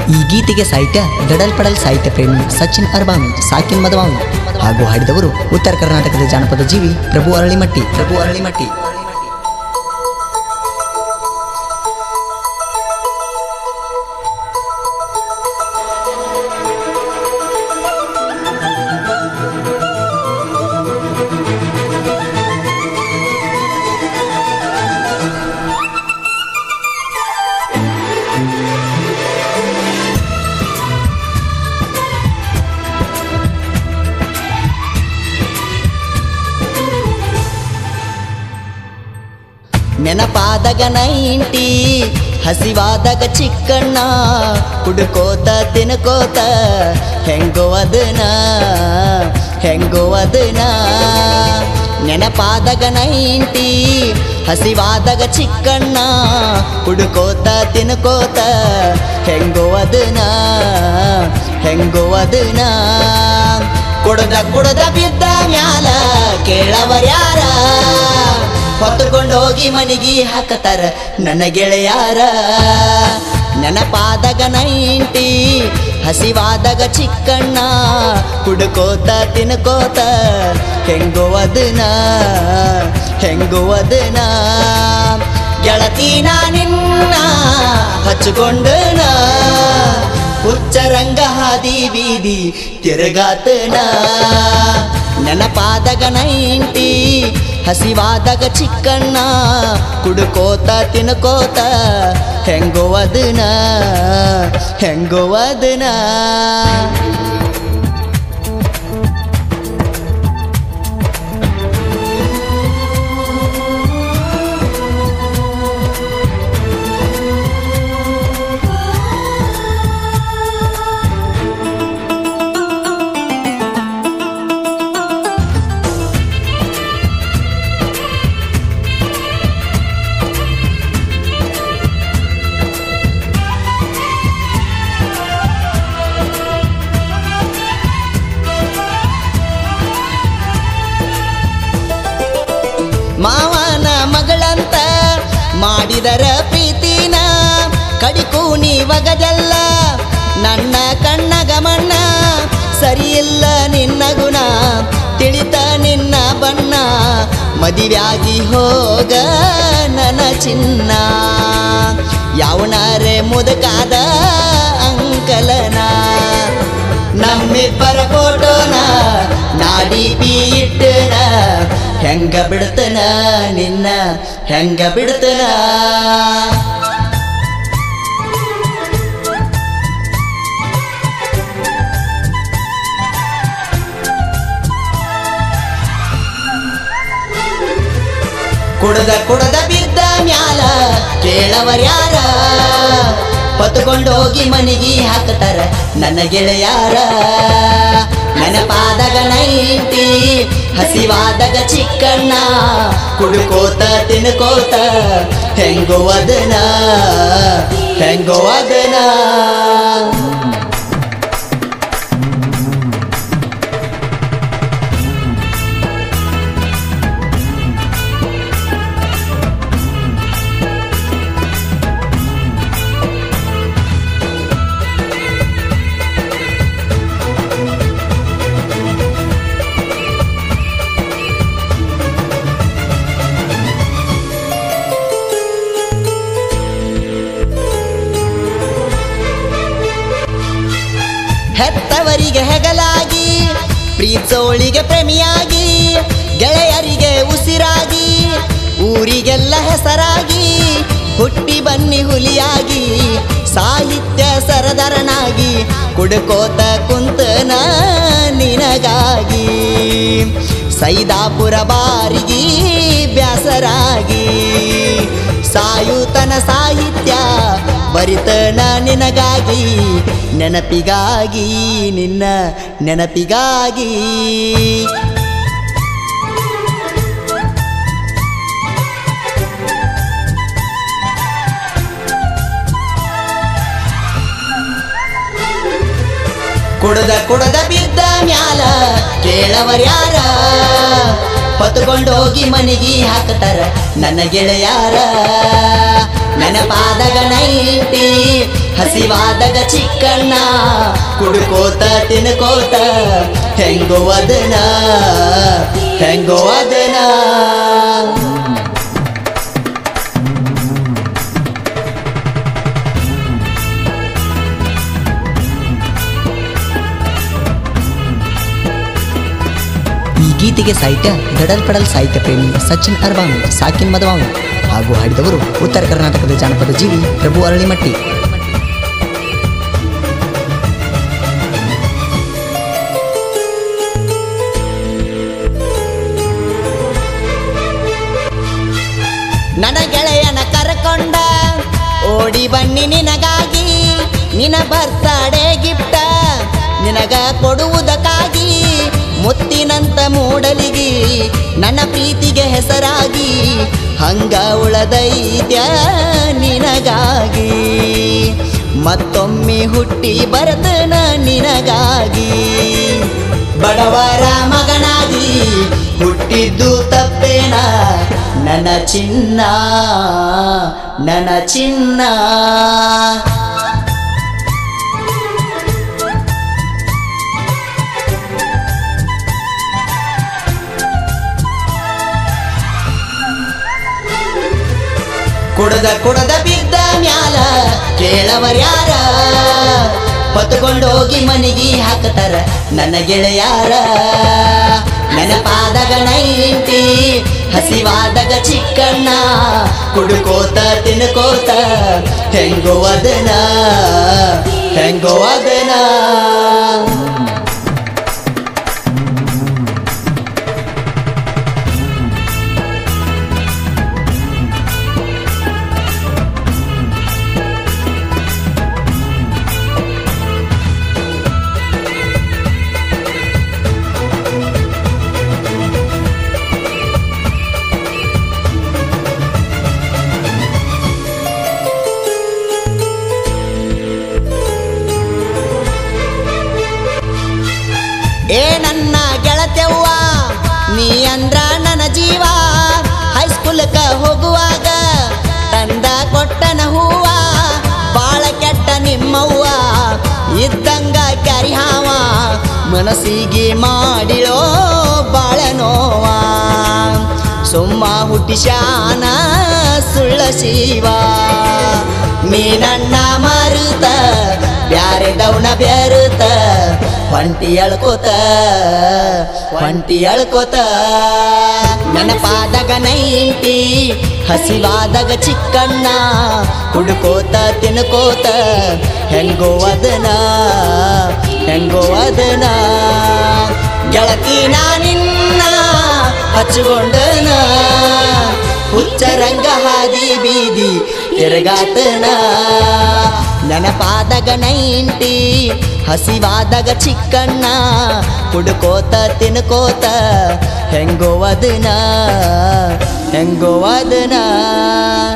ಈ ಗೀತೆಗೆ ಸಾಹಿತ್ಯ ದಡಲ್ ಪಡಲ್ ಸಾಹಿತ್ಯ ಪ್ರೇಮಿ ಸಚಿನ್ ಅರ್ಬಾವಿ ಸಾಕಿನ್ ಮದವಾವಿ ಹಾಗೂ ಹಾಡಿದವರು ಉತ್ತರ ಕರ್ನಾಟಕದ ಜಾನಪದ ಜೀವಿ ಪ್ರಭು ಅರಳಿಮಟ್ಟಿ ಪ್ರಭು ಅರಳಿಮಟ್ಟಿ ನೆನಪಾದಾಗ ನೈಂಟಿ ಹಸಿವಾದಾಗ ಚಿಕ್ಕಣ್ಣ ಹುಡುಕೋತ ತಿನ್ಕೋತ ಹೆಂಗೋ ಅದನ ಹೆಂಗೋ ಅದನ ನೆನಪಾದಾಗ ನೈಂಟಿ ಹಸಿವಾದಾಗ ಚಿಕ್ಕಣ್ಣ ಹುಡುಕೋತ ತಿನ್ಕೋತ ಹೆಂಗೋ ಅದನ ಹೆಂಗೋ ಅದನ ಕುಡ್ದ ಕುಡ್ದ ಬಿದ್ದ ಮ್ಯಾಲ ಕೇಳವರ್ಯಾರ ಹೊತ್ತುಕೊಂಡು ಹೋಗಿ ಮನಿಗಿ ಹಾಕತಾರ ನನ್ನ ಗೆಳೆಯಾರ ನೆನಪಾದಾಗ ನೈಂಟಿ ಹಸಿವಾದಾಗ ಚಿಕ್ಕಣ್ಣ ಹುಡುಕೋತ ತಿನ್ಕೋತ ಹೆಂಗೋ ಅದನ ಹೆಂಗೋ ಅದನ ಗೆಳತಿನ ನಿನ್ನ ಹಚ್ಕೊಂಡನ ಹುಚ್ಚರಂಗ ಹಾದಿ ಬೀದಿ ತಿರುಗಾತನ ನೆನಪಾದಾಗ ನೈಂಟಿ ಹಸಿವಾದಾಗ ಚಿಕ್ಕಣ್ಣ ಕುಡ್ಕೋತ ತಿನ್ಕೋತ ಹೆಂಗೋ ಅದನ ಹೆಂಗೋ ಅದನ ಮಾವನ ಮಗಳಂತ ಮಾಡಿದರ ಪ್ರೀತಿನ ಕಡಿಕು ನೀವಗದಲ್ಲ ನನ್ನ ಕಣ್ಣಗ ಮಣ್ಣ ಸರಿಯಿಲ್ಲ ನಿನ್ನ ಗುಣ ತಿಳಿತ ನಿನ್ನ ಬಣ್ಣ ಮದಿವ್ಯಾಗಿ ಹೋಗ ನನ್ನ ಚಿನ್ನ ಯಾವನಾರೆ ಮುದಕಾದ ಅಂಕಲನ ನಮ್ಮಿಬ್ಬರ ಫೋಟೋನ ನಾಡಿ ಪಿ ಇಟ್ಟನ ಹೆಂಗ ಬಿಡ್ತನ ನಿನ್ನ ಹೆಂಗ ಬಿಡ್ತನ ಕುಡದ ಕುಡದ ಬಿದ್ದ ಮ್ಯಾಲ ಕೇಳವರ್ಯಾರ ಹೊತ್ತುಕೊಂಡು ಹೋಗಿ ಮನಿಗಿ ಹಾಕತಾರ ನನ್ನ ಗೆಳೆಯಾರ ನೆನಪಾದಾಗ ನೈಂಟಿ ಹಸಿವಾದಾಗ ಚಿಕ್ಕಣ್ಣ ಕುಡುಕೋತ ತಿನ್ಕೋತ ಹೆಂಗೋ ಅದನ ಹೆಂಗೋ ಅದನ ಹೆತ್ತವರಿಗೆ ಹೆಗಲಾಗಿ ಪ್ರೀತಿಸೋಳಿಗೆ ಪ್ರೇಮಿಯಾಗಿ ಗೆಳೆಯರಿಗೆ ಉಸಿರಾಗಿ ಊರಿಗೆಲ್ಲ ಹೆಸರಾಗಿ ಹುಟ್ಟಿ ಬನ್ನಿ ಹುಲಿಯಾಗಿ ಸಾಹಿತ್ಯ ಸರದರನಾಗಿ ಕುಡ್ಕೋತ ಕುಂತನ ನಿನಗಾಗಿ ಸೈದಾಪುರ ಬಾರಿಗಿ ಬ್ಯಾಸರಾಗಿ ಸಾಯುತನ ಸಾಹಿತ್ಯ ಬರಿತನ ನಿನಗಾಗಿ ನೆನಪಿಗಾಗಿ ನಿನ್ನ ನೆನಪಿಗಾಗಿ ಕುಡದ ಕುಡದ ಬಿದ್ದ ಮ್ಯಾಲ ಕೇಳವರ್ಯಾರ ಹೊತ್ತುಕೊಂಡೋಗಿ ಮನಿಗಿ ಹಾಕತಾರ ನನ್ನ ಗೆಳೆಯಾರ ನೆನಪಾದಾಗ ನೈಂಟಿ ಹಸಿವಾದಾಗ ಚಿಕ್ಕಣ್ಣ ಕುಡ್ಕೋತ ತಿನ್ಕೋತ ಹೆಂಗೋ ಅದನ ಹೆಂಗೋ ಅದನ ಈ ಗೀತೆಗೆ ಸಾಹಿತ್ಯ ಗಡಲ್ ಪಡಲ್ ಸಾಹಿತ್ಯ ಪ್ರೇಮಿ ಸಚಿನ್ ಅರ್ಬಾವಿ ಸಾಕಿನ್ ಮದವಾವಿ ಹಾಗೂ ಹಾಡಿದವರು ಉತ್ತರ ಕರ್ನಾಟಕದ ಜಾನಪದ ಜೀವಿ ಪ್ರಭು ಅರಳಿಮಟ್ಟಿ ನನ್ನ ಗೆಳೆಯನ ಕರ್ಕೊಂಡ ಓಡಿ ಬನ್ನಿ ನಿನಗಾಗಿ ನಿನ ಬರ್ತಡೆ ಗಿಫ್ಟ ನಿನಗ ಕೊಡುವುದಕ್ಕಾಗಿ ಮುತ್ತಿನಂತ ಮೂಡಲಿಗಿ ನನ್ನ ಪ್ರೀತಿಗೆ ಹೆಸರಾಗಿ ಹಂಗ ಉಳದೈತ್ಯ ನಿನಗಾಗಿ ಮತ್ತೊಮ್ಮೆ ಹುಟ್ಟಿ ಬರತನ ನಿನಗಾಗಿ ಬಡವರ ಮಗನಾಗಿ ಹುಟ್ಟಿದ್ದು ತಪ್ಪೇನ ನನ್ನ ಚಿನ್ನ ನನ್ನ ಚಿನ್ನ ಕುಡದ ಕುಡದ ಬಿದ್ದ ಮ್ಯಾಲ ಕೇಳವರ್ಯಾರ ಹೊತ್ತುಕೊಂಡೋಗಿ ಮನಿಗಿ ಹಾಕತಾರ ನನ್ನ ಗೆಳೆಯಾರ ನೆನಪಾದಾಗ ನೈಂಟಿ ಹಸಿವಾದಾಗ ಚಿಕ್ಕಣ್ಣ ಕುಡ್ಕೋತ ತಿನ್ಕೋತ ಹೆಂಗೋ ಅದನ ಹೆಂಗೋ ಅದನ ಏ ನನ್ನ ಗೆಳತ್ಯವ್ವ ನೀ ಅಂದ್ರ ನನ್ನ ಜೀವ ಹೈಸ್ಕೂಲ್ಕ ಹೋಗುವಾಗ ತಂದ ಕೊಟ್ಟನ ಹೂವ ಬಾಳ ಕೆಟ್ಟ ನಿಮ್ಮವ್ವ ಇದ್ದಂಗ ಕ್ಯಾರಿ ಹಾವ ಮನಸ್ಸಿಗೆ ಮಾಡಿಳೋ ಬಾಳ ನೋವ ಸುಮ್ಮ ಹುಟ್ಟಿಶಾನ ಸುಳ್ಳ ಶಿವ ನೀ ನನ್ನ ಮರುತ ಬ್ಯಾರೆದವನ ಬೆರುತ ಹೊಂಟಿ ಅಳ್ಕೋತ ಹೊಂಟಿ ಅಳ್ಕೋತ ನನ್ನ ಪಾದಾಗ ನೈಂಟಿ ಹಸಿವಾದಾಗ ಚಿಕ್ಕಣ್ಣ ಹುಡುಕೋತ ತಿನ್ಕೋತ ಹೆಂಗೋ ಅದನ ಹೆಂಗೋ ಅದನ ಗೆಳತಿ ನಾ ನಿನ್ನ ಹಚ್ಕೊಂಡನ ಹುಚ್ಚರಂಗ ಹಾದಿ ಬೀದಿ ತಿರುಗಾತನ ನೆನಪಾದಾಗ ನೈಂಟಿ ಹಸಿವಾದಾಗ ಚಿಕ್ಕಣ್ಣ ಹುಡುಕೋತ ತಿನ್ಕೋತ ಹೆಂಗೋ ಅದನ ಹೆಂಗೋ ಅದನ